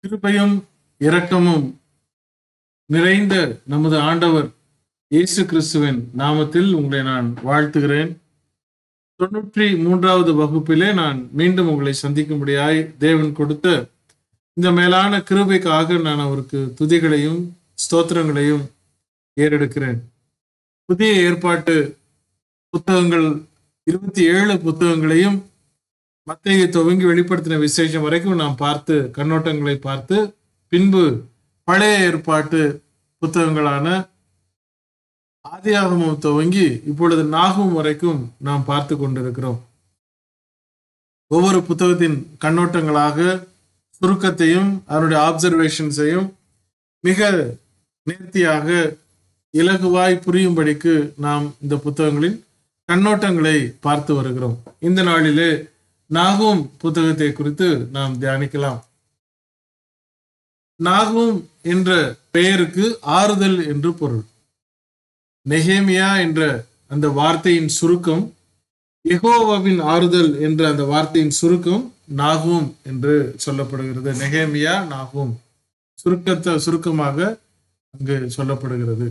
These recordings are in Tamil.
கிருபையும் இரக்கமும் நிறைந்த நமது ஆண்டவர் இயேசு கிறிஸ்துவின் நாமத்தில் உங்களை நான் வாழ்த்துகிறேன் தொண்ணூற்றி மூன்றாவது வகுப்பிலே நான் மீண்டும் உங்களை சந்திக்கும்படியாய் தேவன் கொடுத்த இந்த மேலான கிருபைக்காக நான் அவருக்கு துதிகளையும் ஸ்தோத்திரங்களையும் ஏறெடுக்கிறேன் புதிய ஏற்பாட்டு புத்தகங்கள் இருபத்தி ஏழு புத்தகங்களையும் மத்திய துவங்கி வெளிப்படுத்தின விசேஷம் வரைக்கும் நாம் பார்த்து கண்ணோட்டங்களை பார்த்து பின்பு பழைய ஏற்பாட்டு புத்தகங்களான ஆதியாகமம் துவங்கி இப்பொழுது நாகும் வரைக்கும் நாம் பார்த்து கொண்டிருக்கிறோம் ஒவ்வொரு புத்தகத்தின் கண்ணோட்டங்களாக சுருக்கத்தையும் அதனுடைய ஆப்சர்வேஷன்ஸையும் மிக நேர்த்தியாக இலகுவாய் புரியும்படிக்கு நாம் இந்த புத்தகங்களின் கண்ணோட்டங்களை பார்த்து வருகிறோம் இந்த நாளிலே நாகும் புத்தகத்தை குறித்து நாம் தியானிக்கலாம் நாகும் என்ற பெயருக்கு ஆறுதல் என்று பொருள் நெஹேமியா என்ற அந்த வார்த்தையின் சுருக்கம் எகோவாவின் ஆறுதல் என்ற அந்த வார்த்தையின் சுருக்கம் நாகும் என்று சொல்லப்படுகிறது நெஹேமியா நாகும் சுருக்கத்தை சுருக்கமாக அங்கு சொல்லப்படுகிறது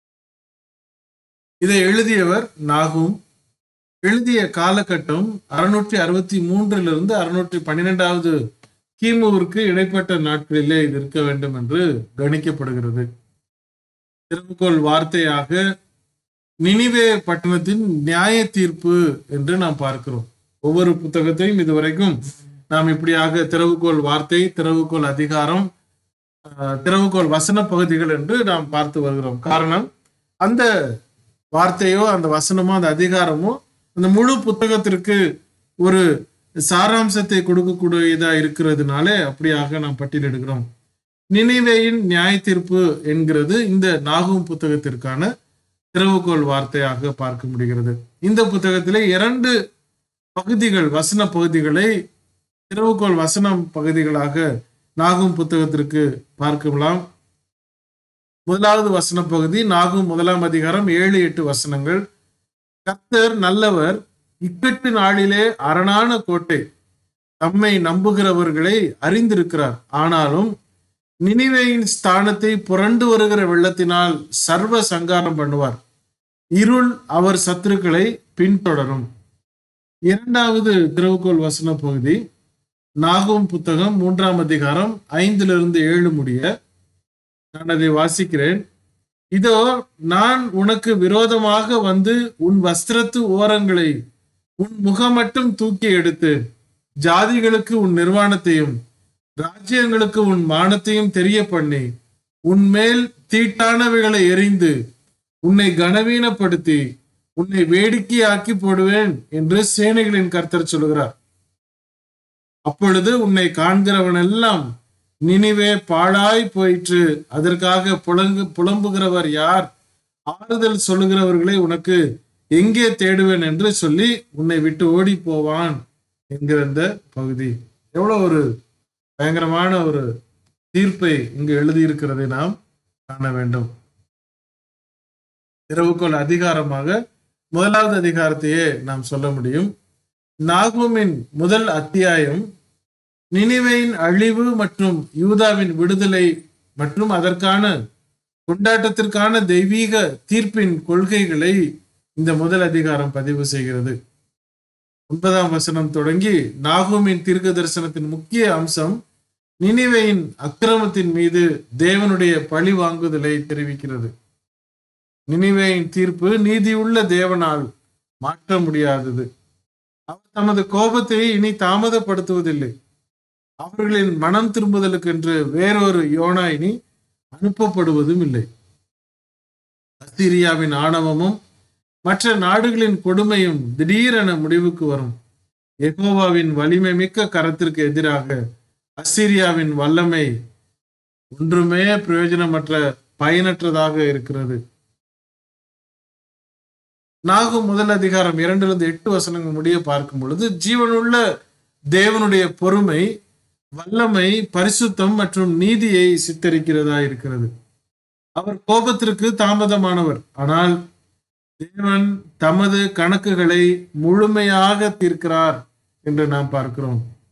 இதை எழுதியவர் நாகும் எழுதிய காலகட்டம் அறுநூற்றி அறுபத்தி மூன்றிலிருந்து அறுநூற்றி பன்னிரெண்டாவது கிமுவிற்கு இடைப்பட்ட நாட்களிலே இது இருக்க வேண்டும் என்று கணிக்கப்படுகிறது திருவுகோள் வார்த்தையாக நினிவே பட்டணத்தின் நியாய தீர்ப்பு என்று நாம் பார்க்கிறோம் ஒவ்வொரு புத்தகத்தையும் இதுவரைக்கும் நாம் இப்படியாக திறவுகோள் வார்த்தை திறவுகோள் அதிகாரம் திறவுகோள் வசன பகுதிகள் என்று நாம் பார்த்து வருகிறோம் காரணம் அந்த வார்த்தையோ அந்த வசனமோ அந்த அதிகாரமோ அந்த முழு புத்தகத்திற்கு ஒரு சாராம்சத்தை கொடுக்கக்கூடியதா இருக்கிறதுனாலே அப்படியாக நாம் பட்டியலிடுகிறோம் நினைவேயின் நியாய தீர்ப்பு என்கிறது இந்த நாகும் புத்தகத்திற்கான திறவுகோள் வார்த்தையாக பார்க்க முடிகிறது இந்த புத்தகத்திலே இரண்டு பகுதிகள் வசன பகுதிகளை திறவுகோள் வசனம் பகுதிகளாக நாகும் புத்தகத்திற்கு பார்க்கலாம் முதலாவது வசன பகுதி நாகும் முதலாம் அதிகாரம் ஏழு எட்டு வசனங்கள் கர்த்தர் நல்லவர் இக்கட்டு நாளிலே அரணான கோட்டை தம்மை நம்புகிறவர்களை அறிந்திருக்கிறார் ஆனாலும் நினைவையின் ஸ்தானத்தை புரண்டு வருகிற வெள்ளத்தினால் சர்வ சங்காரம் பண்ணுவார் இருள் அவர் சத்துருக்களை பின்தொடரும் இரண்டாவது திறவுகோள் வசன பகுதி நாகும் புத்தகம் மூன்றாம் அதிகாரம் ஐந்திலிருந்து ஏழு முடிய நான் அதை வாசிக்கிறேன் இதோ நான் உனக்கு விரோதமாக வந்து உன் வஸ்திரத்து ஓரங்களை உன் முகம் மட்டும் தூக்கி எடுத்து ஜாதிகளுக்கு உன் நிர்வாணத்தையும் ராஜ்யங்களுக்கு உன் மானத்தையும் தெரிய பண்ணி உன்மேல் தீட்டானவைகளை எரிந்து உன்னை கனவீனப்படுத்தி உன்னை வேடிக்கையாக்கி போடுவேன் என்று சேனைகளின் கர்த்தர் சொல்கிறார் அப்பொழுது உன்னை காண்கிறவனெல்லாம் நினிவே பாழாய் போயிற்று அதற்காக புலங்கு புலம்புகிறவர் யார் ஆறுதல் சொல்லுகிறவர்களை உனக்கு எங்கே தேடுவேன் என்று சொல்லி உன்னை விட்டு ஓடி போவான் என்கிற இந்த பகுதி எவ்வளவு ஒரு பயங்கரமான ஒரு தீர்ப்பை இங்கு எழுதியிருக்கிறதை நாம் காண வேண்டும் இரவுக்குள் அதிகாரமாக முதலாவது அதிகாரத்தையே நாம் சொல்ல முடியும் நாகூமின் முதல் அத்தியாயம் நினிவையின் அழிவு மற்றும் யூதாவின் விடுதலை மற்றும் அதற்கான கொண்டாட்டத்திற்கான தெய்வீக தீர்ப்பின் கொள்கைகளை இந்த முதல் அதிகாரம் பதிவு செய்கிறது ஒன்பதாம் வசனம் தொடங்கி நாகூமின் தீர்க்க தரிசனத்தின் முக்கிய அம்சம் நினிவையின் அக்கிரமத்தின் மீது தேவனுடைய பழி வாங்குதலை தெரிவிக்கிறது நினிவையின் தீர்ப்பு நீதியுள்ள தேவனால் மாற்ற முடியாதது அவர் தமது கோபத்தை இனி தாமதப்படுத்துவதில்லை அவர்களின் மனம் திரும்புதலுக்கென்று வேறொரு யோனா இனி அனுப்பப்படுவதும் இல்லை அஸ்திரியாவின் ஆணவமும் மற்ற நாடுகளின் கொடுமையும் திடீரென முடிவுக்கு வரும் எகோவாவின் வலிமை மிக்க கரத்திற்கு எதிராக அஸ்திரியாவின் வல்லமை ஒன்றுமே பிரயோஜனமற்ற பயனற்றதாக இருக்கிறது நாகும் முதல் அதிகாரம் இரண்டிலிருந்து எட்டு வசனங்கள் முடிய பார்க்கும் பொழுது ஜீவனுள்ள தேவனுடைய பொறுமை வல்லமை பரிசுத்தம் மற்றும் நீதியை சித்தரிக்கிறதா இருக்கிறது அவர் கோபத்திற்கு தாமதமானவர் ஆனால் தேவன் தமது கணக்குகளை முழுமையாக தீர்க்கிறார் என்று நாம் பார்க்கிறோம்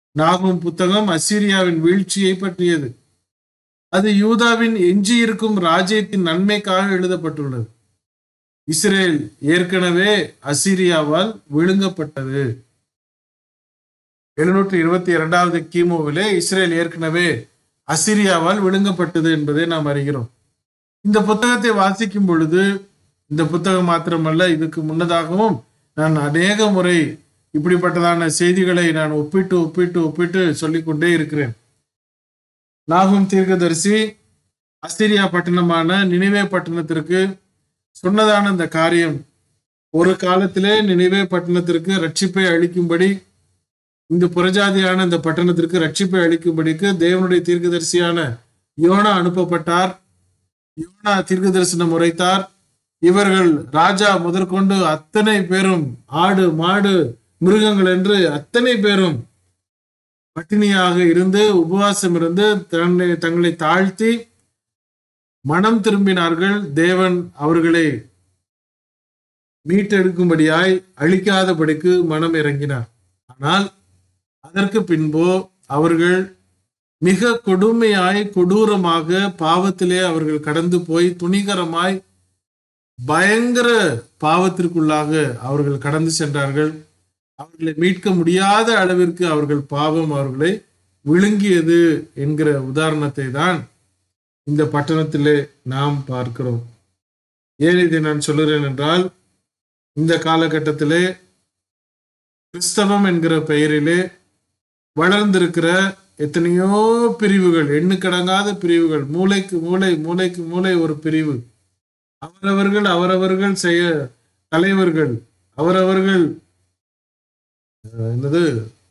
நாகும் புத்தகம் அசீரியாவின் வீழ்ச்சியை பற்றியது அது யூதாவின் எஞ்சியிருக்கும் ராஜ்யத்தின் நன்மைக்காக எழுதப்பட்டுள்ளது இஸ்ரேல் ஏற்கனவே அசீரியாவால் விழுங்கப்பட்டது எழுநூற்றி இருபத்தி இரண்டாவது கிமுவிலே இஸ்ரேல் ஏற்கனவே அசிரியாவால் விழுங்கப்பட்டது என்பதை நாம் அறிகிறோம் இந்த புத்தகத்தை வாசிக்கும் பொழுது இந்த புத்தகம் மாத்திரமல்ல இதுக்கு முன்னதாகவும் நான் அநேக முறை இப்படிப்பட்டதான செய்திகளை நான் ஒப்பிட்டு ஒப்பிட்டு ஒப்பிட்டு சொல்லிக்கொண்டே இருக்கிறேன் நாகும் தீர்க்கதரிசி அஸ்திரியா பட்டணமான நினைவே பட்டணத்திற்கு சொன்னதான இந்த காரியம் ஒரு காலத்திலே நினைவே பட்டணத்திற்கு ரட்சிப்பை அளிக்கும்படி இந்த புறஜாதியான இந்த பட்டணத்திற்கு ரட்சிப்பை அளிக்கும்படிக்கு தேவனுடைய தீர்க்கதரிசியான யோனா அனுப்பப்பட்டார் யோனா தீர்க்க தரிசனம் உரைத்தார் இவர்கள் ராஜா முதற்கொண்டு அத்தனை பேரும் ஆடு மாடு மிருகங்கள் என்று அத்தனை பேரும் பட்டினியாக இருந்து உபவாசம் இருந்து தன்னை தங்களை தாழ்த்தி மனம் திரும்பினார்கள் தேவன் அவர்களை மீட்டெடுக்கும்படியாய் அழிக்காதபடிக்கு மனம் இறங்கினார் ஆனால் அதற்கு பின்போ அவர்கள் மிக கொடுமையாய் கொடூரமாக பாவத்திலே அவர்கள் கடந்து போய் துணிகரமாய் பயங்கர பாவத்திற்குள்ளாக அவர்கள் கடந்து சென்றார்கள் அவர்களை மீட்க முடியாத அளவிற்கு அவர்கள் பாவம் அவர்களை விழுங்கியது என்கிற உதாரணத்தை தான் இந்த பட்டணத்திலே நாம் பார்க்கிறோம் ஏன் இதை நான் சொல்லுகிறேன் என்றால் இந்த காலகட்டத்திலே கிறிஸ்தவம் என்கிற பெயரிலே வளர்ந்திருக்கிற எத்தனையோ பிரிவுகள் எண்ணுக்கடங்காத பிரிவுகள் மூளைக்கு மூளை மூளைக்கு மூளை ஒரு பிரிவு அவரவர்கள் அவரவர்கள் செய்ய தலைவர்கள் அவரவர்கள் என்னது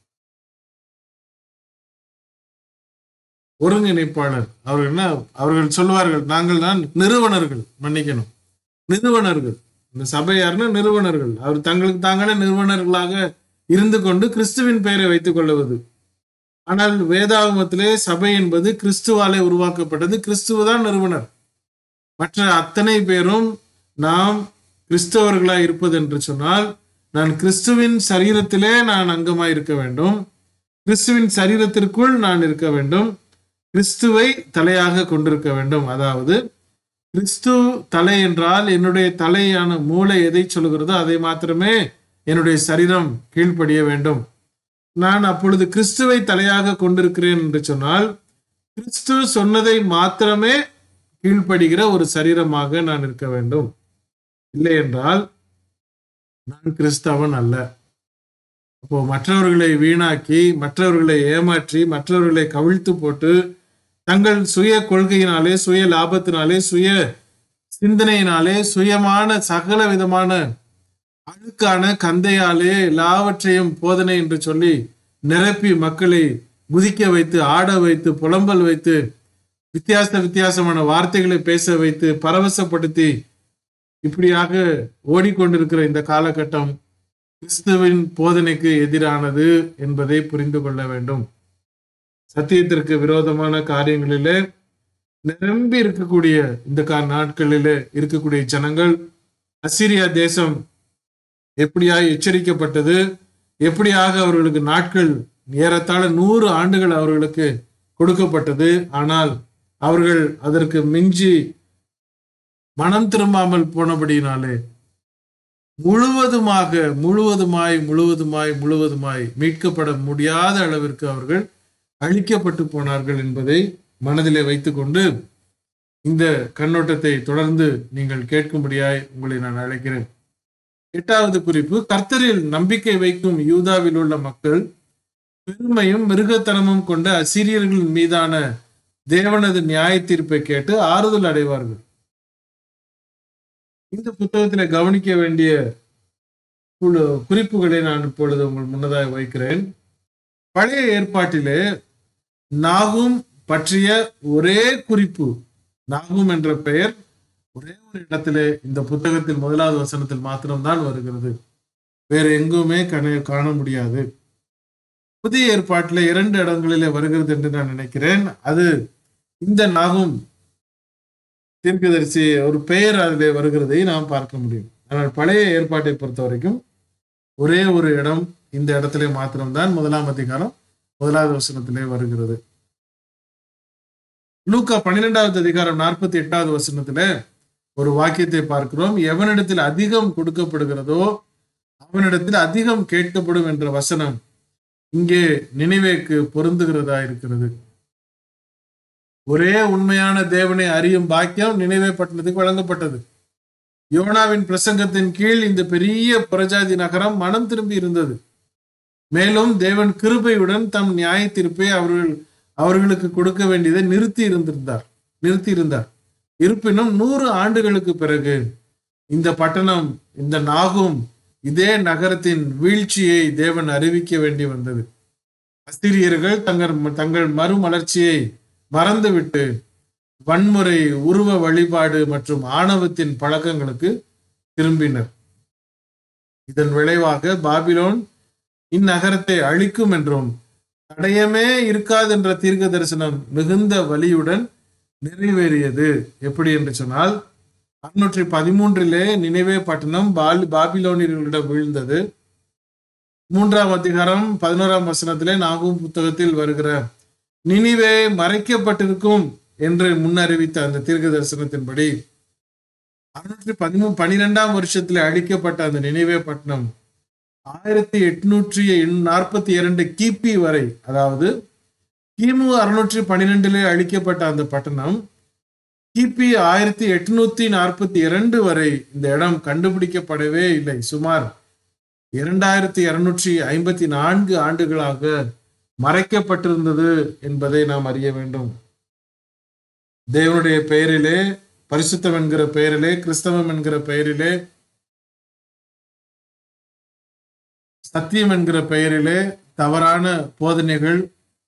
ஒருங்கிணைப்பாளர் அவர்கள் என்ன அவர்கள் சொல்லுவார்கள் நாங்கள் தான் நிறுவனர்கள் மன்னிக்கணும் நிறுவனர்கள் இந்த சபை யாருன்னா நிறுவனர்கள் அவர் தங்களுக்கு தாங்களே நிறுவனர்களாக இருந்து கொண்டு கிறிஸ்துவின் பெயரை வைத்துக் கொள்ளுவது ஆனால் வேதாகமத்திலே சபை என்பது கிறிஸ்துவாலே உருவாக்கப்பட்டது கிறிஸ்துவ தான் நிறுவனர் மற்ற அத்தனை பேரும் நாம் கிறிஸ்தவர்களாய் இருப்பது என்று சொன்னால் நான் கிறிஸ்துவின் சரீரத்திலே நான் அங்கமாய் இருக்க வேண்டும் கிறிஸ்துவின் சரீரத்திற்குள் நான் இருக்க வேண்டும் கிறிஸ்துவை தலையாக கொண்டிருக்க வேண்டும் அதாவது கிறிஸ்து தலை என்றால் என்னுடைய தலையான மூளை எதை சொல்லுகிறதோ அதை மாத்திரமே என்னுடைய சரீரம் கீழ்ப்படிய வேண்டும் நான் அப்பொழுது கிறிஸ்துவை தலையாக கொண்டிருக்கிறேன் என்று சொன்னால் கிறிஸ்து சொன்னதை மாத்திரமே கீழ்ப்படுகிற ஒரு சரீரமாக நான் இருக்க வேண்டும் இல்லை என்றால் நான் கிறிஸ்தவன் அல்ல அப்போ மற்றவர்களை வீணாக்கி மற்றவர்களை ஏமாற்றி மற்றவர்களை கவிழ்த்து போட்டு தங்கள் சுய கொள்கையினாலே சுய லாபத்தினாலே சுய சிந்தனையினாலே சுயமான சகல விதமான அழுக்கான கந்தையாலே எல்லாவற்றையும் போதனை என்று சொல்லி நிரப்பி மக்களை குதிக்க வைத்து ஆட வைத்து புலம்பல் வைத்து வித்தியாச வித்தியாசமான வார்த்தைகளை பேச வைத்து பரவசப்படுத்தி இப்படியாக ஓடிக்கொண்டிருக்கிற இந்த காலகட்டம் கிறிஸ்துவின் போதனைக்கு எதிரானது என்பதை புரிந்து கொள்ள வேண்டும் சத்தியத்திற்கு விரோதமான காரியங்களிலே நிரம்பி இருக்கக்கூடிய இந்த கா நாட்களிலே இருக்கக்கூடிய ஜனங்கள் அசிரியா தேசம் எப்படியாக எச்சரிக்கப்பட்டது எப்படியாக அவர்களுக்கு நாட்கள் ஏறத்தாழ நூறு ஆண்டுகள் அவர்களுக்கு கொடுக்கப்பட்டது ஆனால் அவர்கள் அதற்கு மிஞ்சி மனம் திரும்பாமல் போனபடியினாலே முழுவதுமாக முழுவதுமாய் முழுவதுமாய் முழுவதுமாய் மீட்கப்பட முடியாத அளவிற்கு அவர்கள் அழிக்கப்பட்டு போனார்கள் என்பதை மனதிலே வைத்துக்கொண்டு இந்த கண்ணோட்டத்தை தொடர்ந்து நீங்கள் கேட்கும்படியாய் உங்களை நான் அழைக்கிறேன் எட்டாவது குறிப்பு கர்த்தரில் நம்பிக்கை வைக்கும் யூதாவில் உள்ள மக்கள் பெருமையும் மிருகத்தனமும் கொண்ட அசிரியர்களின் மீதான தேவனது நியாய தீர்ப்பை கேட்டு ஆறுதல் அடைவார்கள் இந்த புத்தகத்துல கவனிக்க வேண்டிய குழு குறிப்புகளை நான் இப்பொழுது உங்கள் முன்னதாக வைக்கிறேன் பழைய ஏற்பாட்டிலே நாகும் பற்றிய ஒரே குறிப்பு நாகும் என்ற பெயர் ஒரே ஒரு இடத்திலே இந்த புத்தகத்தில் முதலாவது வசனத்தில் மாத்திரம்தான் வருகிறது வேற எங்குமே கண காண முடியாது புதிய ஏற்பாட்டிலே இரண்டு இடங்களிலே வருகிறது என்று நான் நினைக்கிறேன் அது இந்த நாகும் தீர்க்கதரிசி ஒரு பெயர் அதிலே வருகிறதை நாம் பார்க்க முடியும் ஆனால் பழைய ஏற்பாட்டை பொறுத்த வரைக்கும் ஒரே ஒரு இடம் இந்த இடத்துல மாத்திரம்தான் முதலாம் அதிகாரம் முதலாவது வசனத்திலே வருகிறது லூக்கா பன்னிரெண்டாவது அதிகாரம் நாற்பத்தி எட்டாவது வசனத்துல ஒரு வாக்கியத்தை பார்க்கிறோம் எவனிடத்தில் அதிகம் கொடுக்கப்படுகிறதோ அவனிடத்தில் அதிகம் கேட்கப்படும் என்ற வசனம் இங்கே நினைவேக்கு பொருந்துகிறதா இருக்கிறது ஒரே உண்மையான தேவனை அறியும் பாக்கியம் நினைவே பட்டணத்துக்கு வழங்கப்பட்டது யோனாவின் பிரசங்கத்தின் கீழ் இந்த பெரிய புறஜாதி நகரம் மனம் திரும்பி இருந்தது மேலும் தேவன் கிருபையுடன் தம் நியாய தீர்ப்பை அவர்கள் அவர்களுக்கு கொடுக்க வேண்டியதை நிறுத்தி இருந்திருந்தார் நிறுத்தி இருந்தார் இருப்பினும் நூறு ஆண்டுகளுக்கு பிறகு இந்த பட்டணம் இந்த நாகும் இதே நகரத்தின் வீழ்ச்சியை தேவன் அறிவிக்க வேண்டி வந்தது அஸ்திரியர்கள் தங்கள் தங்கள் மறுமலர்ச்சியை மறந்துவிட்டு வன்முறை உருவ வழிபாடு மற்றும் ஆணவத்தின் பழக்கங்களுக்கு திரும்பினர் இதன் விளைவாக பாபிலோன் இந்நகரத்தை அழிக்கும் என்றும் தடயமே இருக்காது என்ற தீர்க்க தரிசனம் மிகுந்த வலியுடன் நிறைவேறியது எப்படி என்று சொன்னால் அறுநூற்றி பதிமூன்றிலே நினைவே பட்டணம் பால் பாபிலோனியர்களிடம் வீழ்ந்தது மூன்றாம் அதிகாரம் பதினோராம் வசனத்திலே நாகும் புத்தகத்தில் வருகிற நினைவே மறைக்கப்பட்டிருக்கும் என்று முன்னறிவித்த அந்த தீர்க்க தரிசனத்தின்படி அறுநூற்றி பதிமூ பனிரெண்டாம் வருஷத்துல அழிக்கப்பட்ட அந்த நினைவே பட்டணம் ஆயிரத்தி எட்நூற்றி நாற்பத்தி இரண்டு கிபி வரை அதாவது கிமு அறுநூற்றி பன்னிரெண்டிலே அழிக்கப்பட்ட அந்த பட்டணம் கிபி ஆயிரத்தி எட்நூத்தி நாற்பத்தி இரண்டு வரை இந்த இடம் கண்டுபிடிக்கப்படவே இல்லை சுமார் இரண்டாயிரத்தி இருநூற்றி ஐம்பத்தி நான்கு ஆண்டுகளாக மறைக்கப்பட்டிருந்தது என்பதை நாம் அறிய வேண்டும் தேவனுடைய பெயரிலே பரிசுத்தம் என்கிற பெயரிலே கிறிஸ்தவம் என்கிற பெயரிலே சத்தியம் என்கிற பெயரிலே தவறான போதனைகள்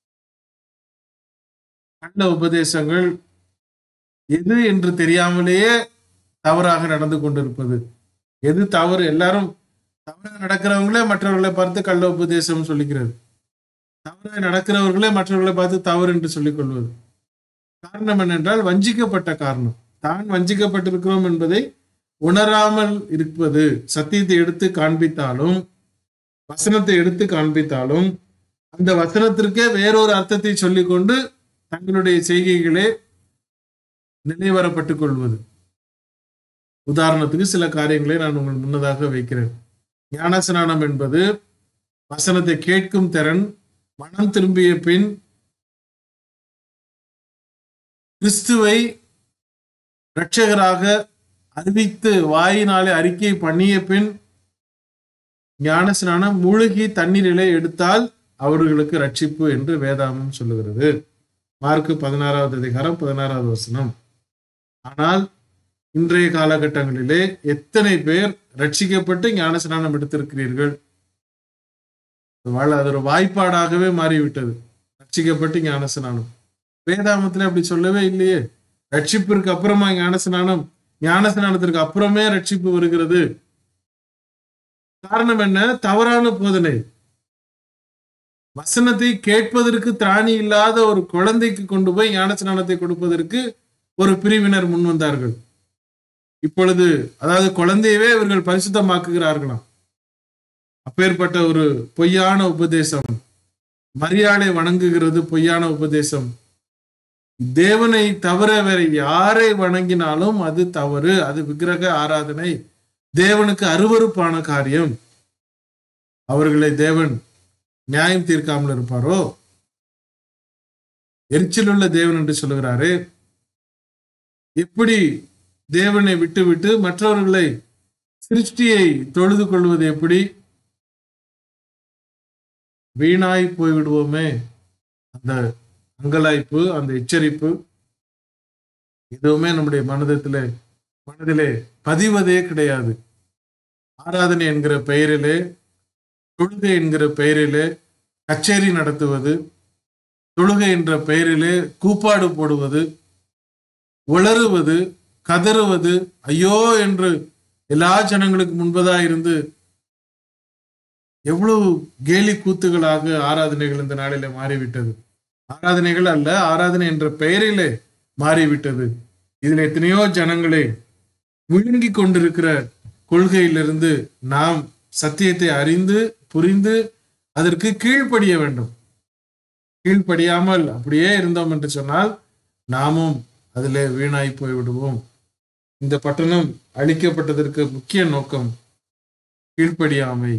கள்ள உபதேசங்கள் எது என்று தெரியாமலேயே தவறாக நடந்து கொண்டிருப்பது எது தவறு எல்லாரும் தவறாக நடக்கிறவங்களே மற்றவர்களை பார்த்து கள்ள உபதேசம் சொல்லிக்கிறது தவறாக நடக்கிறவர்களே மற்றவர்களை பார்த்து தவறு என்று சொல்லிக் கொள்வது காரணம் என்னென்றால் வஞ்சிக்கப்பட்ட காரணம் தான் வஞ்சிக்கப்பட்டிருக்கிறோம் என்பதை உணராமல் இருப்பது சத்தியத்தை எடுத்து காண்பித்தாலும் வசனத்தை எடுத்து காண்பித்தாலும் அந்த வசனத்திற்கே வேறொரு அர்த்தத்தை சொல்லிக்கொண்டு தங்களுடைய செய்கைகளே நினைவரப்பட்டுக் கொள்வது உதாரணத்துக்கு சில காரியங்களை நான் உங்கள் முன்னதாக வைக்கிறேன் ஞானஸ்நானம் என்பது வசனத்தை கேட்கும் திறன் மனம் திரும்பிய பின் கிறிஸ்துவை இரட்சகராக அறிவித்து வாயினாலே அறிக்கை பண்ணிய பின் ஞானஸ்நானம் மூழ்கி தண்ணீரிலே எடுத்தால் அவர்களுக்கு ரட்சிப்பு என்று வேதாமம் சொல்லுகிறது மார்க்கு பதினாறாவது அதிகாரம் பதினாறாவது வசனம் ஆனால் இன்றைய காலகட்டங்களிலே எத்தனை பேர் ரட்சிக்கப்பட்டு ஞானஸ்நானம் எடுத்திருக்கிறீர்கள் அது ஒரு வாய்ப்பாடாகவே மாறிவிட்டது ரட்சிக்கப்பட்டு ஞானஸ்நானம் வேதாமத்துல அப்படி சொல்லவே இல்லையே ரட்சிப்பிற்கு அப்புறமா ஞானஸ்நானம் ஞானஸ்நானத்திற்கு அப்புறமே ரட்சிப்பு வருகிறது காரணம் என்ன தவறான போதனை வசனத்தை கேட்பதற்கு திராணி இல்லாத ஒரு குழந்தைக்கு கொண்டு போய் ஞானஸ்நானத்தை கொடுப்பதற்கு ஒரு பிரிவினர் முன் வந்தார்கள் இப்பொழுது அதாவது குழந்தையவே இவர்கள் பரிசுத்தமாக்குகிறார்களாம் அப்பேற்பட்ட ஒரு பொய்யான உபதேசம் மரியாதை வணங்குகிறது பொய்யான உபதேசம் தேவனை தவிர வேற யாரை வணங்கினாலும் அது தவறு அது விக்கிரக ஆராதனை தேவனுக்கு அருவறுப்பான காரியம் அவர்களை தேவன் நியாயம் தீர்க்காமல் இருப்பாரோ எரிச்சலுள்ள தேவன் என்று சொல்லுகிறாரு எப்படி தேவனை விட்டுவிட்டு மற்றவர்களை சிருஷ்டியை தொழுது கொள்வது எப்படி வீணாய் போய்விடுவோமே அந்த அங்கலாய்ப்பு அந்த எச்சரிப்பு எதுவுமே நம்முடைய மனதத்திலே மனதிலே பதிவதே கிடையாது ஆராதனை என்கிற பெயரிலே தொழுகை என்கிற பெயரிலே கச்சேரி நடத்துவது தொழுகை என்ற பெயரிலே கூப்பாடு போடுவது உளறுவது கதறுவது ஐயோ என்று எல்லா ஜனங்களுக்கு முன்பதா இருந்து எவ்வளவு கேலி கூத்துகளாக ஆராதனைகள் இந்த நாளில மாறிவிட்டது ஆராதனைகள் அல்ல ஆராதனை என்ற பெயரிலே மாறிவிட்டது இதில் எத்தனையோ ஜனங்களை விழுங்கி கொண்டிருக்கிற கொள்கையிலிருந்து நாம் சத்தியத்தை அறிந்து புரிந்து அதற்கு கீழ்ப்படிய வேண்டும் கீழ்ப்படியாமல் அப்படியே இருந்தோம் என்று சொன்னால் நாமும் அதிலே வீணாய் போய் விடுவோம் இந்த பட்டணம் அழிக்கப்பட்டதற்கு முக்கிய நோக்கம் கீழ்ப்படியாமை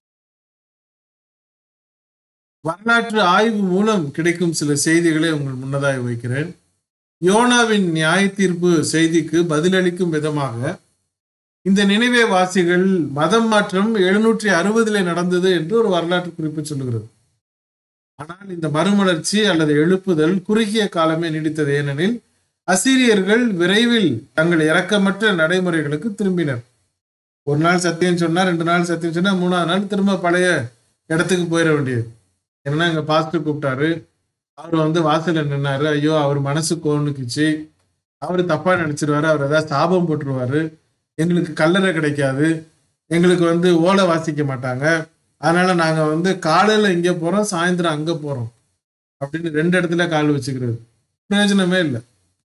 வரலாற்று ஆய்வு மூலம் கிடைக்கும் சில செய்திகளை உங்கள் முன்னதாய் வைக்கிறேன் யோனாவின் நியாய தீர்ப்பு செய்திக்கு பதிலளிக்கும் விதமாக இந்த நினைவே வாசிகள் மதம் மாற்றம் எழுநூற்றி அறுபதுல நடந்தது என்று ஒரு வரலாற்று குறிப்பு சொல்லுகிறது ஆனால் இந்த மறுமலர்ச்சி அல்லது எழுப்புதல் குறுகிய காலமே நீடித்தது ஏனெனில் அசீரியர்கள் விரைவில் தங்கள் இரக்கமற்ற நடைமுறைகளுக்கு திரும்பினர் ஒரு நாள் சத்தியம் சொன்னா ரெண்டு நாள் சத்தியம் சொன்னா மூணாவது நாள் திரும்ப பழைய இடத்துக்கு போயிட வேண்டியது என்னன்னா எங்க பாஸ்டர் கூப்பிட்டாரு அவர் வந்து வாசல்ல நின்னாரு ஐயோ அவர் மனசு கோணுக்குச்சு அவர் தப்பா நினைச்சிருவாரு அவர் ஏதாவது சாபம் போட்டுருவாரு எங்களுக்கு கல்லறை கிடைக்காது எங்களுக்கு வந்து ஓலை வாசிக்க மாட்டாங்க அதனால நாங்க வந்து காலையில இங்க போறோம் சாயந்தரம் அங்க போறோம் அப்படின்னு ரெண்டு இடத்துல கால் வச்சுக்கிறது பிரயோஜனமே இல்லை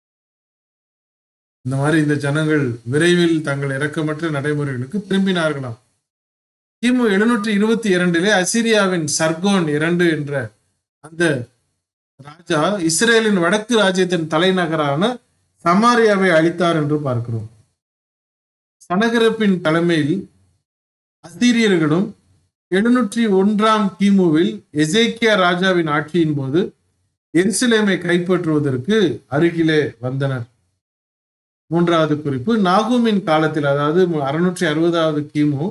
இந்த மாதிரி இந்த ஜனங்கள் விரைவில் தங்கள் இரக்கமற்ற நடைமுறைகளுக்கு திரும்பினார்களாம் கிமு எழுநூற்றி இருபத்தி இரண்டிலே அசிரியாவின் சர்கோன் இரண்டு என்ற அந்த ராஜா இஸ்ரேலின் வடக்கு ராஜ்யத்தின் தலைநகரான சமாரியாவை அழித்தார் என்று பார்க்கிறோம் சனகரப்பின் தலைமையில் அசீரியர்களும் எழுநூற்றி ஒன்றாம் கிமுவில் எசேக்கியா ராஜாவின் ஆட்சியின் போது எருசலேமை கைப்பற்றுவதற்கு அருகிலே வந்தனர் மூன்றாவது குறிப்பு நாகூமின் காலத்தில் அதாவது அறுநூற்றி அறுபதாவது கிமு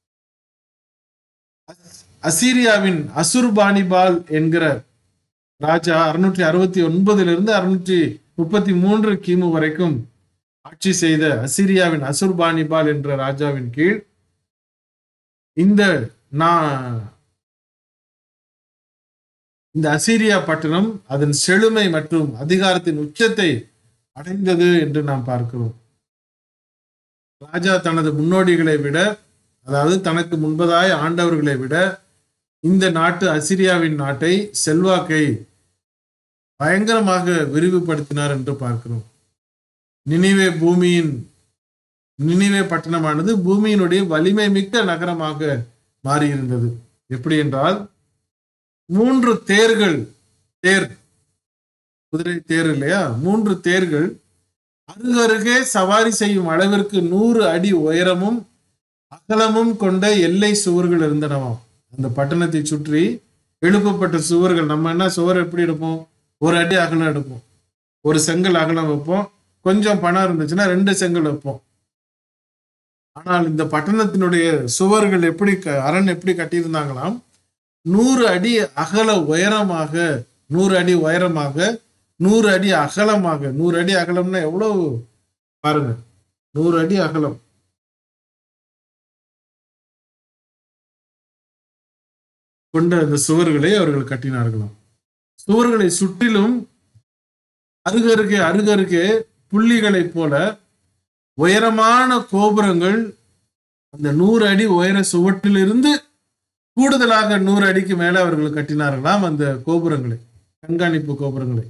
அசீரியாவின் அசுர்பானிபால் என்கிற ராஜா அறுநூற்றி அறுபத்தி ஒன்பதிலிருந்து அறுநூற்றி முப்பத்தி மூன்று கிமு வரைக்கும் ஆட்சி செய்த அசிரியாவின் அசுர்பானிபால் என்ற ராஜாவின் கீழ் இந்த நான் இந்த அசீரியா பட்டணம் அதன் செழுமை மற்றும் அதிகாரத்தின் உச்சத்தை அடைந்தது என்று நாம் பார்க்கிறோம் ராஜா தனது முன்னோடிகளை விட அதாவது தனக்கு முன்பதாய் ஆண்டவர்களை விட இந்த நாட்டு அசிரியாவின் நாட்டை செல்வாக்கை பயங்கரமாக விரிவுபடுத்தினார் என்று பார்க்கிறோம் நினைவே பூமியின் நினைவே பட்டணமானது பூமியினுடைய வலிமை மிக்க நகரமாக மாறியிருந்தது எப்படி என்றால் மூன்று தேர்கள் தேர் குதிரை தேர் இல்லையா மூன்று தேர்கள் அருகருகே சவாரி செய்யும் அளவிற்கு நூறு அடி உயரமும் அகலமும் கொண்ட எல்லை சுவர்கள் இருந்தனவாம் அந்த பட்டணத்தை சுற்றி எழுப்பப்பட்ட சுவர்கள் நம்ம என்ன சுவர் எப்படி எடுப்போம் ஒரு அடி அகலம் எடுப்போம் ஒரு செங்கல் அகலம் வைப்போம் கொஞ்சம் பணம் இருந்துச்சுன்னா ரெண்டு செங்கல் வைப்போம் ஆனால் இந்த பட்டணத்தினுடைய சுவர்கள் எப்படி க- அரண் எப்படி கட்டியிருந்தாங்களாம் நூறு அடி அகல உயரமாக நூறு அடி உயரமாக நூறு அடி அகலமாக நூறு அடி அகலம்னா எவ்வளவு பாருங்க நூறு அடி அகலம் கொண்ட அந்த சுவர்களை அவர்கள் கட்டினார்களாம் சுவர்களை சுற்றிலும் அருகருகே அருகருகே புள்ளிகளைப் போல உயரமான கோபுரங்கள் அந்த நூறு அடி உயர சுவற்றிலிருந்து கூடுதலாக நூறு அடிக்கு மேல அவர்கள் கட்டினார்களாம் அந்த கோபுரங்களை கண்காணிப்பு கோபுரங்களை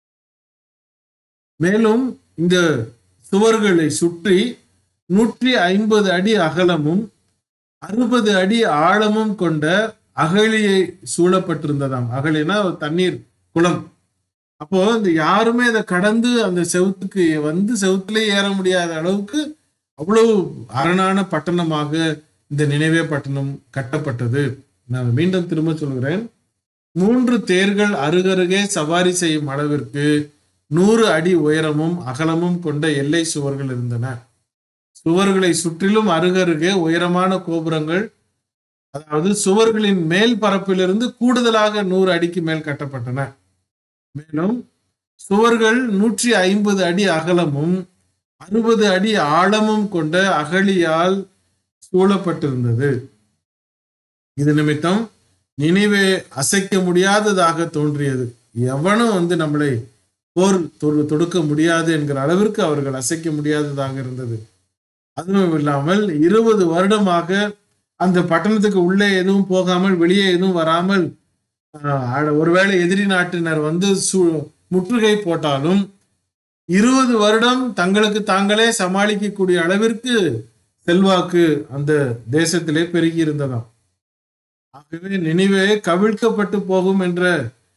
மேலும் இந்த சுவர்களை சுற்றி நூற்றி ஐம்பது அடி அகலமும் அறுபது அடி ஆழமும் கொண்ட அகழியை சூழப்பட்டிருந்ததாம் அகழினா ஒரு தண்ணீர் குளம் அப்போ இந்த யாருமே அதை கடந்து அந்த செவுத்துக்கு வந்து செவுத்திலே ஏற முடியாத அளவுக்கு அவ்வளவு அரணான பட்டணமாக இந்த நினைவே பட்டணம் கட்டப்பட்டது நான் மீண்டும் திரும்ப சொல்கிறேன் மூன்று தேர்கள் அருகருகே சவாரி செய்யும் அளவிற்கு நூறு அடி உயரமும் அகலமும் கொண்ட எல்லை சுவர்கள் இருந்தன சுவர்களை சுற்றிலும் அருகருகே உயரமான கோபுரங்கள் அதாவது சுவர்களின் மேல் பரப்பிலிருந்து கூடுதலாக நூறு அடிக்கு மேல் கட்டப்பட்டன மேலும் சுவர்கள் நூற்றி ஐம்பது அடி அகலமும் அறுபது அடி ஆழமும் கொண்ட அகழியால் சூழப்பட்டிருந்தது இது நிமித்தம் நினைவே அசைக்க முடியாததாக தோன்றியது எவனும் வந்து நம்மளை போர் தொடு- தொடுக்க முடியாது என்கிற அளவிற்கு அவர்கள் அசைக்க முடியாததாக இருந்தது அதுவும் இல்லாமல் இருபது வருடமாக அந்த பட்டணத்துக்கு உள்ளே எதுவும் போகாமல் வெளியே எதுவும் வராமல் ஆஹ், அட- ஒருவேளை எதிரி நாட்டினர் வந்து சு- முற்றுகை போட்டாலும் இருபது வருடம் தங்களுக்கு தாங்களே சமாளிக்கக்கூடிய அளவிற்கு செல்வாக்கு அந்த தேசத்திலே பெருகி இருந்ததாம் ஆகவே நினைவே கவிழ்க்கப்பட்டு போகும் என்ற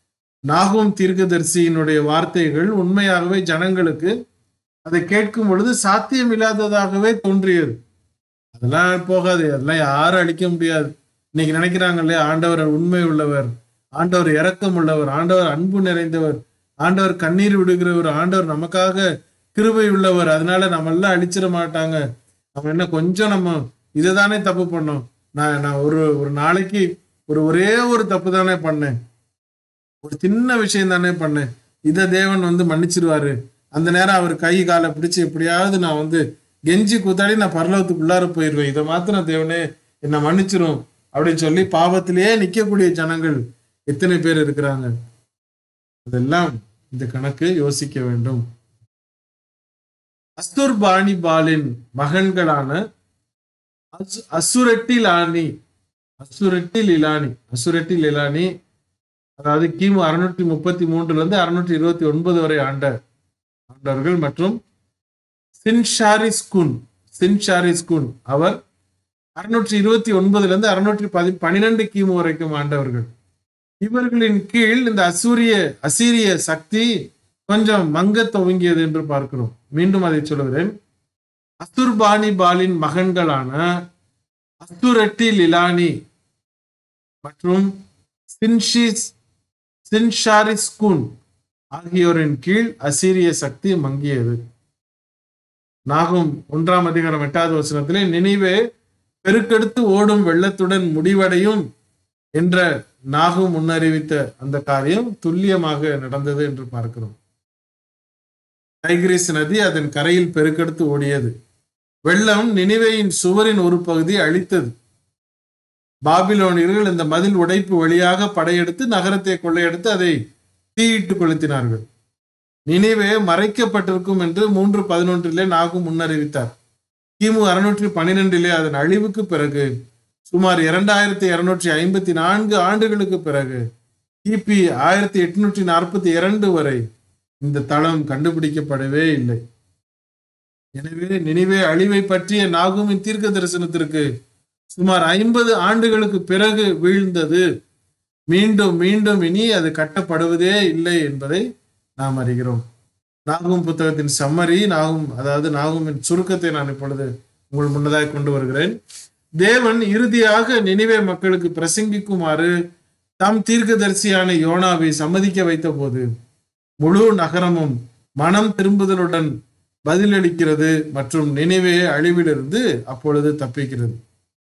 நாகும் தீர்க்கதரிசியினுடைய வார்த்தைகள் உண்மையாகவே ஜனங்களுக்கு அதை கேட்கும் பொழுது சாத்தியம் இல்லாததாகவே தோன்றியது அதெல்லாம் போகாது அதெல்லாம் யாரும் அழிக்க முடியாது இன்னைக்கு நினைக்கிறாங்க இல்லையா ஆண்டவர் உண்மை உள்ளவர் ஆண்டவர் இரக்கம் உள்ளவர் ஆண்டவர் அன்பு நிறைந்தவர் ஆண்டவர் கண்ணீர் விடுகிறவர் ஆண்டவர் நமக்காக கிருபை உள்ளவர் அதனால நம்ம எல்லாம் அழிச்சிட மாட்டாங்க நம்ம என்ன கொஞ்சம் நம்ம இதை தானே தப்பு பண்ணோம் நான் நான் ஒரு ஒரு நாளைக்கு ஒரு ஒரே ஒரு தப்பு தானே பண்ணேன் ஒரு சின்ன விஷயம் தானே பண்ணேன் இதை தேவன் வந்து மன்னிச்சிருவாரு அந்த நேரம் அவர் கை காலை பிடிச்சு எப்படியாவது நான் வந்து கெஞ்சி கூத்தாடி நான் பரலவத்துக்குள்ளார போயிடுவேன் இதை மாத்திரம் தேவனே என்னை மன்னிச்சிரும் அப்படின்னு சொல்லி பாவத்திலேயே நிற்கக்கூடிய ஜனங்கள் எத்தனை பேர் இருக்கிறாங்க அதெல்லாம் இந்த கணக்கு யோசிக்க வேண்டும் அஸ்துர் பாணி பாலின் மகன்களான அசு- அசுரட்டில் ஆணி அசுரட்டில் இலானி அசுரட்டில் இலானி அதாவது கிமு அறுநூற்றி முப்பத்தி மூன்றுல இருந்து அறுநூற்றி இருபத்தி ஒன்பது வரை ஆண்ட ஆண்டவர்கள் மற்றும் சின்ஷாரிஸ்குன் சின்ஷாரிஸ்குன் அவர் அறுநூற்றி இருபத்தி ஒன்பதுல இருந்து அறுநூற்றி பதி பனிரெண்டு கிமு வரைக்கும் ஆண்டவர்கள் இவர்களின் கீழ் இந்த அசூரிய அசீரிய சக்தி கொஞ்சம் மங்க துவங்கியது என்று பார்க்கிறோம் மீண்டும் அதை சொல்லுகிறேன் அசுர்பானி பாலின் மகன்களான அசுரட்டி லிலானி மற்றும் சின்ஷிஸ் சின்ஷாரிஸ்குன் ஆகியோரின் கீழ் அசீரிய சக்தி மங்கியது நாகும் ஒன்றாம் அதிகாரம் எட்டாவது வசனத்திலே நினைவே பெருக்கெடுத்து ஓடும் வெள்ளத்துடன் முடிவடையும் என்ற நாகும் முன்னறிவித்த அந்த காரியம் துல்லியமாக நடந்தது என்று பார்க்கிறோம் டைகிரிஸ் நதி அதன் கரையில் பெருக்கெடுத்து ஓடியது வெள்ளம் நினிவேயின் சுவரின் ஒரு பகுதியை அழித்தது பாபிலோனியர்கள் இந்த மதில் உடைப்பு வழியாக படையெடுத்து நகரத்தை கொள்ளையடித்து அதை தீயிட்டு கொளுத்தினார்கள் நினைவே மறைக்கப்பட்டிருக்கும் என்று மூன்று பதினொன்றிலே நாகும் முன்னறிவித்தார் கிமு அறுநூற்றி பன்னிரெண்டிலே அதன் அழிவுக்கு பிறகு சுமார் இரண்டாயிரத்தி இருநூற்றி ஐம்பத்தி நான்கு ஆண்டுகளுக்கு பிறகு கிபி ஆயிரத்தி எட்நூற்றி நாற்பத்தி இரண்டு வரை இந்த தளம் கண்டுபிடிக்கப்படவே இல்லை எனவே நினைவே அழிவை பற்றிய நாகுமின் தீர்க்க தரிசனத்திற்கு சுமார் ஐம்பது ஆண்டுகளுக்கு பிறகு வீழ்ந்தது மீண்டும் மீண்டும் இனி அது கட்டப்படுவதே இல்லை என்பதை நாம் அறிகிறோம் நாகும் புத்தகத்தின் சம்மரி நாகும் அதாவது நாகுமின் சுருக்கத்தை நான் இப்பொழுது உங்கள் முன்னதாக கொண்டு வருகிறேன் தேவன் இறுதியாக நினைவே மக்களுக்கு பிரசங்கிக்குமாறு தம் தீர்க்கதரிசியான யோனாவை சம்மதிக்க வைத்த போது முழு நகரமும் மனம் திரும்புதலுடன் பதிலளிக்கிறது மற்றும் நினைவே அழிவிலிருந்து அப்பொழுது தப்பிக்கிறது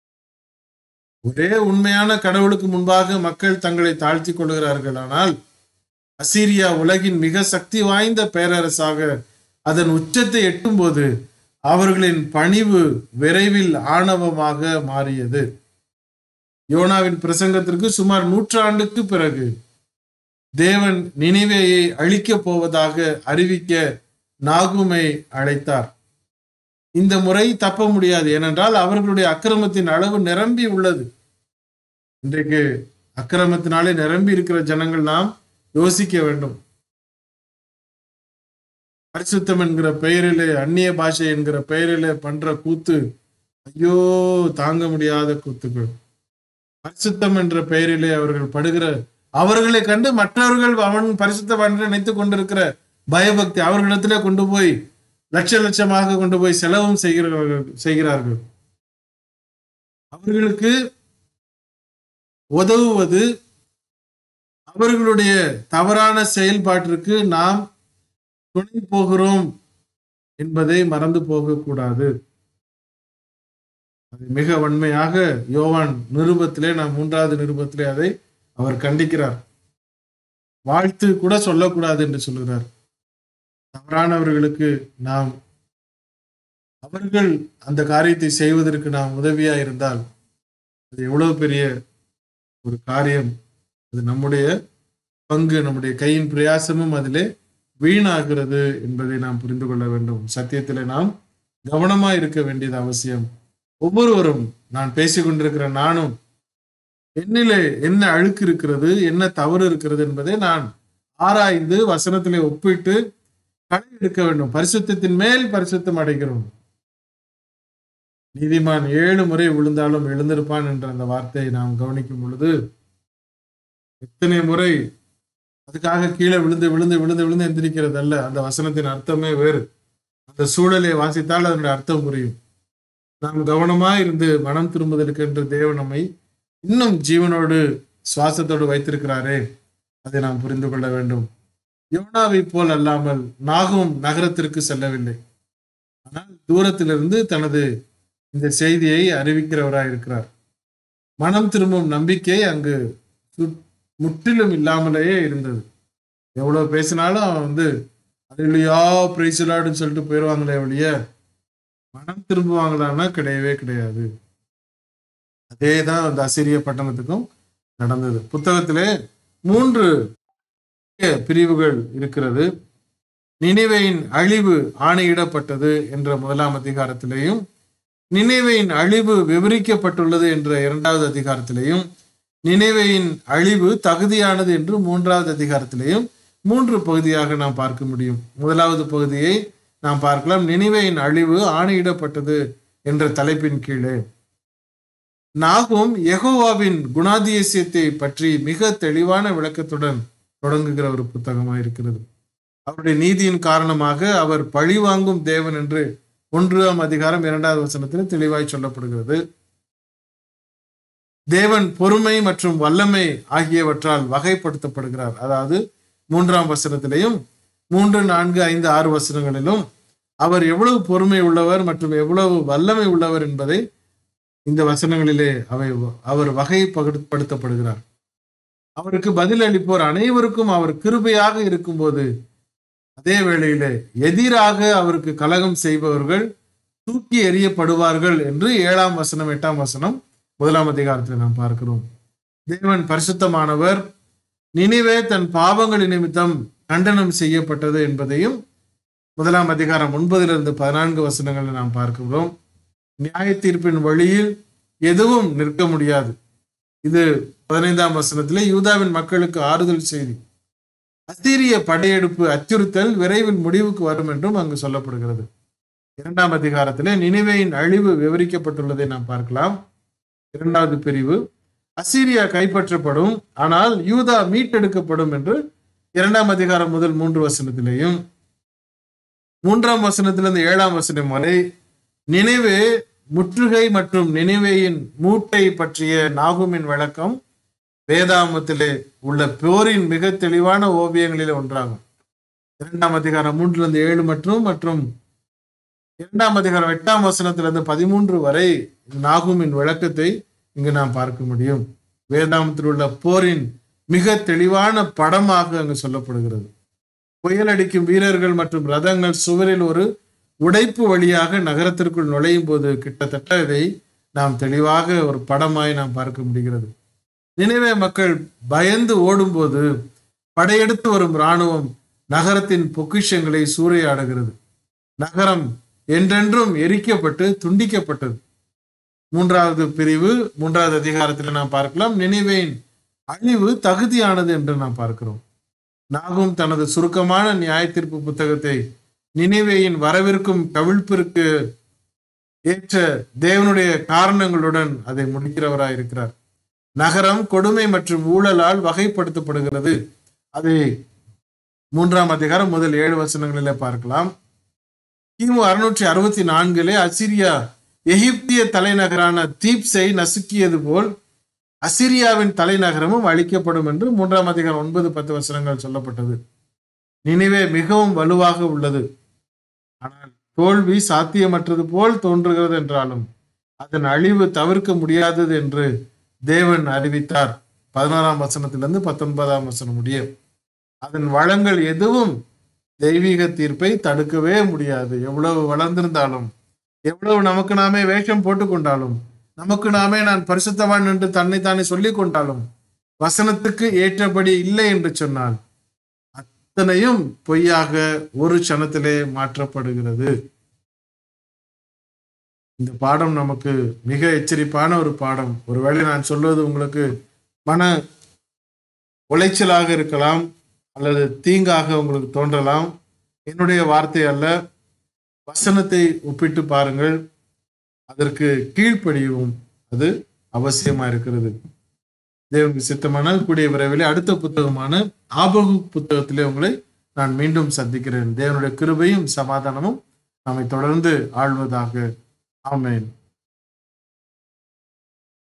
ஒரே உண்மையான கடவுளுக்கு முன்பாக மக்கள் தங்களை தாழ்த்தி கொள்கிறார்கள் ஆனால் அசீரியா உலகின் மிக சக்தி வாய்ந்த பேரரசாக அதன் உச்சத்தை எட்டும்போது அவர்களின் பணிவு விரைவில் ஆணவமாக மாறியது யோனாவின் பிரசங்கத்திற்கு சுமார் நூற்றாண்டுக்கு பிறகு தேவன் நினைவேயை அழிக்கப் போவதாக அறிவிக்க நாகுமை அழைத்தார் இந்த முறை தப்ப முடியாது ஏனென்றால் அவர்களுடைய அக்கிரமத்தின் அளவு நிரம்பி உள்ளது இன்றைக்கு அக்கிரமத்தினாலே நிரம்பி இருக்கிற ஜனங்கள் நாம் யோசிக்க வேண்டும் பரிசுத்தம் என்கிற பெயரிலே அந்நிய பாஷை என்கிற பெயரிலே பண்ற கூத்து ஐயோ தாங்க முடியாத கூத்துக்கள் பரிசுத்தம் என்ற பெயரிலே அவர்கள் படுகிற அவர்களை கண்டு மற்றவர்கள் அவன் பரிசுத்தவான் என்று நினைத்துக் கொண்டிருக்கிற பயபக்தி அவர்களிடத்திலே கொண்டு போய் லட்ச லட்சமாக கொண்டு போய் செலவும் செய்கிறார்கள் செய்கிறார்கள் அவர்களுக்கு உதவுவது அவர்களுடைய தவறான செயல்பாட்டிற்கு நாம் துணை போகிறோம் என்பதை மறந்து போகக்கூடாது அது மிக வன்மையாக யோவான் நிருபத்திலே நாம் மூன்றாவது நிருபத்திலே அதை அவர் கண்டிக்கிறார் வாழ்த்து கூட சொல்லக்கூடாது என்று சொல்கிறார் தவறானவர்களுக்கு நாம் அவர்கள் அந்த காரியத்தை செய்வதற்கு நாம் உதவியா இருந்தால் அது எவ்வளவு பெரிய ஒரு காரியம் அது நம்முடைய பங்கு நம்முடைய கையின் பிரயாசமும் அதிலே வீணாகிறது என்பதை நாம் புரிந்து கொள்ள வேண்டும் சத்தியத்திலே நாம் கவனமா இருக்க வேண்டியது அவசியம் ஒவ்வொருவரும் நான் பேசிக் கொண்டிருக்கிற நானும் என்னிலே என்ன அழுக்கு இருக்கிறது என்ன தவறு இருக்கிறது என்பதை நான் ஆராய்ந்து வசனத்திலே ஒப்பிட்டு களை எடுக்க வேண்டும் பரிசுத்தத்தின் மேல் பரிசுத்தம் அடைகிறோம் நீதிமான் ஏழு முறை விழுந்தாலும் எழுந்திருப்பான் என்ற அந்த வார்த்தையை நாம் கவனிக்கும் பொழுது எத்தனை முறை அதுக்காக கீழே விழுந்து விழுந்து விழுந்து விழுந்து எந்திரிக்கிறது அல்ல அந்த வசனத்தின் அர்த்தமே வேறு அந்த சூழலை வாசித்தால் அதனுடைய அர்த்தம் புரியும் நாம் கவனமா இருந்து மனம் திரும்புதலுக்கு என்று தேவன் நம்மை இன்னும் ஜீவனோடு சுவாசத்தோடு வைத்திருக்கிறாரே அதை நாம் புரிந்து கொள்ள வேண்டும் யோனாவை போல் அல்லாமல் நாகும் நகரத்திற்கு செல்லவில்லை ஆனால் தூரத்திலிருந்து தனது இந்த செய்தியை அறிவிக்கிறவராய் இருக்கிறார் மனம் திரும்பும் நம்பிக்கை அங்கு சு- முற்றிலும் இல்லாமலேயே இருந்தது எவ்வளவு பேசினாலும் அவன் வந்து அதுலையா பிரைசலாடுன்னு சொல்லிட்டு போயிடுவாங்களே ஒழிய மனம் திரும்புவாங்களான்னா கிடையவே கிடையாது அதே தான் அந்த அசிரிய பட்டணத்துக்கும் நடந்தது புத்தகத்திலே மூன்று முக்கிய பிரிவுகள் இருக்கிறது நினைவையின் அழிவு ஆணையிடப்பட்டது என்ற முதலாம் அதிகாரத்திலேயும் நினைவையின் அழிவு விவரிக்கப்பட்டுள்ளது என்ற இரண்டாவது அதிகாரத்திலேயும் நினைவையின் அழிவு தகுதியானது என்று மூன்றாவது அதிகாரத்திலேயும் மூன்று பகுதியாக நாம் பார்க்க முடியும் முதலாவது பகுதியை நாம் பார்க்கலாம் நினைவையின் அழிவு ஆணையிடப்பட்டது என்ற தலைப்பின் கீழே நாகும் யெகோவாவின் குணாதிசயத்தை பற்றி மிக தெளிவான விளக்கத்துடன் தொடங்குகிற ஒரு புத்தகமாக இருக்கிறது அவருடைய நீதியின் காரணமாக அவர் பழிவாங்கும் தேவன் என்று ஒன்றாம் அதிகாரம் இரண்டாவது வசனத்தில் தெளிவாய் சொல்லப்படுகிறது தேவன் பொறுமை மற்றும் வல்லமை ஆகியவற்றால் வகைப்படுத்தப்படுகிறார் அதாவது மூன்றாம் வசனத்திலையும் மூன்று நான்கு ஐந்து ஆறு வசனங்களிலும் அவர் எவ்வளவு பொறுமை உள்ளவர் மற்றும் எவ்வளவு வல்லமை உள்ளவர் என்பதை இந்த வசனங்களிலே அவை அவர் வகைப்படுத்தப்படுகிறார் அவருக்கு பதில் அளிப்போர் அனைவருக்கும் அவர் கிருபையாக இருக்கும்போது அதே வேளையிலே எதிராக அவருக்கு கலகம் செய்பவர்கள் தூக்கி எறியப்படுவார்கள் என்று ஏழாம் வசனம் எட்டாம் வசனம் முதலாம் அதிகாரத்தில் நாம் பார்க்கிறோம் தேவன் பரிசுத்தமானவர் நினைவே தன் பாவங்களின் நிமித்தம் கண்டனம் செய்யப்பட்டது என்பதையும் முதலாம் அதிகாரம் ஒன்பதிலிருந்து பதினான்கு வசனங்களை நாம் பார்க்கிறோம் நியாய தீர்ப்பின் வழியில் எதுவும் நிற்க முடியாது இது பதினைந்தாம் வசனத்திலே யூதாவின் மக்களுக்கு ஆறுதல் செய்தி அசீரிய படையெடுப்பு அச்சுறுத்தல் விரைவில் முடிவுக்கு வரும் என்றும் அங்கு சொல்லப்படுகிறது இரண்டாம் அதிகாரத்திலே நினைவையின் அழிவு விவரிக்கப்பட்டுள்ளதை நாம் பார்க்கலாம் இரண்டாவது பிரிவு அசீரியா கைப்பற்றப்படும் ஆனால் யூதா மீட்டெடுக்கப்படும் என்று இரண்டாம் அதிகாரம் முதல் மூன்று வசனத்திலேயும் மூன்றாம் வசனத்திலிருந்து ஏழாம் வசனம் வரை நினைவு முற்றுகை மற்றும் நினைவையின் மூட்டை பற்றிய நாகுமின் விளக்கம் வேதாமத்திலே உள்ள போரின் மிக தெளிவான ஓவியங்களிலே ஒன்றாகும் இரண்டாம் அதிகாரம் மூன்றிலிருந்து ஏழு மற்றும் மற்றும் இரண்டாம் அதிகாரம் எட்டாம் வசனத்திலிருந்து பதிமூன்று வரை நாகுமின் விளக்கத்தை இங்கு நாம் பார்க்க முடியும் வேதாமத்தில் உள்ள போரின் மிக தெளிவான படமாக அங்கு சொல்லப்படுகிறது புயல் அடிக்கும் வீரர்கள் மற்றும் ரதங்கள் சுவரில் ஒரு உடைப்பு வழியாக நகரத்திற்குள் நுழையும் போது கிட்டத்தட்ட இதை நாம் தெளிவாக ஒரு படமாய் நாம் பார்க்க முடிகிறது நினைவே மக்கள் பயந்து ஓடும்போது படையெடுத்து வரும் இராணுவம் நகரத்தின் பொக்கிஷங்களை சூறையாடுகிறது நகரம் என்றென்றும் எரிக்கப்பட்டு துண்டிக்கப்பட்டது மூன்றாவது பிரிவு மூன்றாவது அதிகாரத்தில் நாம் பார்க்கலாம் நினைவேன் அழிவு தகுதியானது என்று நாம் பார்க்கிறோம் நாகும் தனது சுருக்கமான நியாயத்தீர்ப்பு புத்தகத்தை நினைவேயின் வரவிருக்கும் கவிழ்ப்பிற்கு ஏற்ற தேவனுடைய காரணங்களுடன் அதை முடிக்கிறவராய் இருக்கிறார் நகரம் கொடுமை மற்றும் ஊழலால் வகைப்படுத்தப்படுகிறது அதை மூன்றாம் அதிகாரம் முதல் ஏழு வசனங்களிலே பார்க்கலாம் கிமு அறுநூற்றி அறுபத்தி நான்கிலே அசிரியா எகிப்திய தலைநகரான தீப்ஸை நசுக்கியது போல் அசிரியாவின் தலைநகரமும் அழிக்கப்படும் என்று மூன்றாம் அதிகாரம் ஒன்பது பத்து வசனங்கள் சொல்லப்பட்டது நினைவே மிகவும் வலுவாக உள்ளது ஆனால் தோல்வி சாத்தியமற்றது போல் தோன்றுகிறது என்றாலும் அதன் அழிவு தவிர்க்க முடியாதது என்று தேவன் அறிவித்தார் பதினோராம் வசனத்திலிருந்து பத்தொன்பதாம் வசனம் முடிய அதன் வளங்கள் எதுவும் தெய்வீக தீர்ப்பை தடுக்கவே முடியாது எவ்வளவு வளர்ந்திருந்தாலும் எவ்வளவு நமக்கு நாமே வேஷம் போட்டுக்கொண்டாலும் நமக்கு நாமே நான் பரிசுத்தவான் என்று தன்னைத்தானே சொல்லிக் கொண்டாலும் வசனத்துக்கு ஏற்றபடி இல்லை என்று சொன்னால் அத்தனையும் பொய்யாக ஒரு க்ஷணத்திலே மாற்றப்படுகிறது இந்த பாடம் நமக்கு மிக எச்சரிப்பான ஒரு பாடம் ஒருவேளை நான் சொல்வது உங்களுக்கு மன உளைச்சலாக இருக்கலாம் அல்லது தீங்காக உங்களுக்கு தோன்றலாம் என்னுடைய வார்த்தை அல்ல வசனத்தை ஒப்பிட்டு பாருங்கள் அதற்கு கீழ்ப்படியவும் அது அவசியமா இருக்கிறது தேவனுக்கு சித்தமானால் கூடிய விரைவில் அடுத்த புத்தகமான ஆபகு புத்தகத்திலே உங்களை நான் மீண்டும் சந்திக்கிறேன் தேவனுடைய கிருபையும் சமாதானமும் நம்மை தொடர்ந்து ஆழ்வதாக ஆமென்